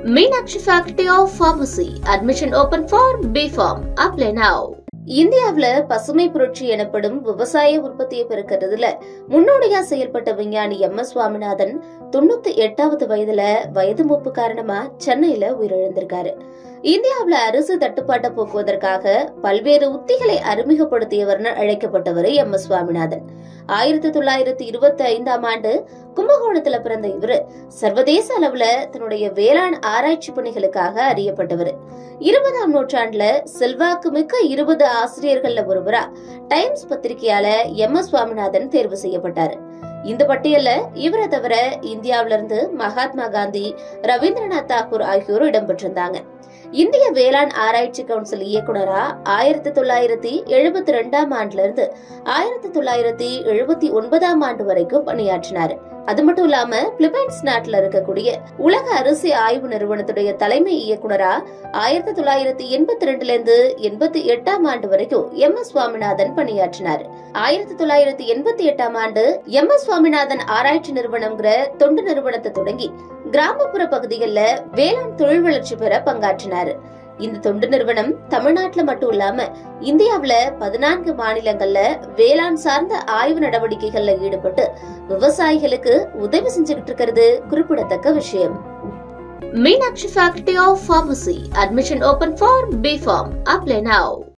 Meenakshi Faculty of Pharmacy. Admission open for B.Pharm. Apply now. இந்தியாவுல பசுமை புரட்சி எனப்படும் விவசாய உற்பத்தியை பெருக்கிறதுல முன்னோடியா செயல்பட்ட விஞ்ஞானி எம் எஸ் சுவாமிநாதன் தொண்ணூத்தி எட்டாவது வயதுல வயது மூப்பு காரணமா சென்னையில உயிரிழந்திருக்காரு இந்தியாவுல அரிசி தட்டுப்பாட்டை போக்குவதற்காக பல்வேறு உத்திகளை அறிமுகப்படுத்தியவர்னு அழைக்கப்பட்டவர் எம் எஸ் சுவாமிநாதன் ஆயிரத்தி தொள்ளாயிரத்தி இருபத்தி ஐந்தாம் ஆண்டு கும்பகோணத்துல பிறந்த இவரு சர்வதேச அளவுல தன்னுடைய வேளாண் ஆராய்ச்சி பணிகளுக்காக அறியப்பட்டவர் இருபதாம் நூற்றாண்டுல செல்வாக்கு மிக்க இருபது ஆசிரியர்கள்ல ஒருவரா டைம்ஸ் பத்திரிகையால எம் எஸ் சுவாமிநாதன் தேர்வு செய்யப்பட்டாரு இந்த பட்டியல்ல இவரை தவிர இந்தியாவில இருந்து மகாத்மா காந்தி ரவீந்திரநாத் தாகூர் ஆகியோரும் இடம்பெற்றிருந்தாங்க இந்திய வேளாண் ஆராய்ச்சி கவுன்சில் இயக்குனரா ஆயிரத்தி தொள்ளாயிரத்தி எழுபத்தி ரெண்டாம் ஆண்டுல இருந்து ஆயிரத்தி தொள்ளாயிரத்தி எழுபத்தி ஒன்பதாம் ஆண்டு வரைக்கும் பணியாற்றினாரு அது மட்டும் இல்லாம பிலிப்பைன்ஸ் நாட்டுல இருக்கக்கூடிய உலக அரிசி ஆய்வு நிறுவனத்துடைய தலைமை இயக்குனரா ஆயிரத்தி தொள்ளாயிரத்தி எண்பத்தி ரெண்டுல இருந்து எண்பத்தி எட்டாம் ஆண்டு வரைக்கும் எம் எஸ் சுவாமிநாதன் பணியாற்றினார் ஆயிரத்தி தொள்ளாயிரத்தி எண்பத்தி எட்டாம் ஆண்டு எம் எஸ் சுவாமிநாதன் ஆராய்ச்சி நிறுவனம்ங்கிற தொண்டு நிறுவனத்தை தொடங்கி கிராமப்புற பகுதிகளில் வேளாண் தொழில் வளர்ச்சி பெற பங்காற்றினாரு இந்த தொண்டு நிறுவனம் தமிழ்நாட்டுல மட்டும் இல்லாம இந்தியாவுல பதினான்கு மாநிலங்கள்ல வேளாண் சார்ந்த ஆய்வு நடவடிக்கைகள்ல ஈடுபட்டு விவசாயிகளுக்கு உதவி செஞ்சுக்கிட்டு இருக்கிறது குறிப்பிடத்தக்க விஷயம் Meenakshi faculty of pharmacy admission open for B pharm apply now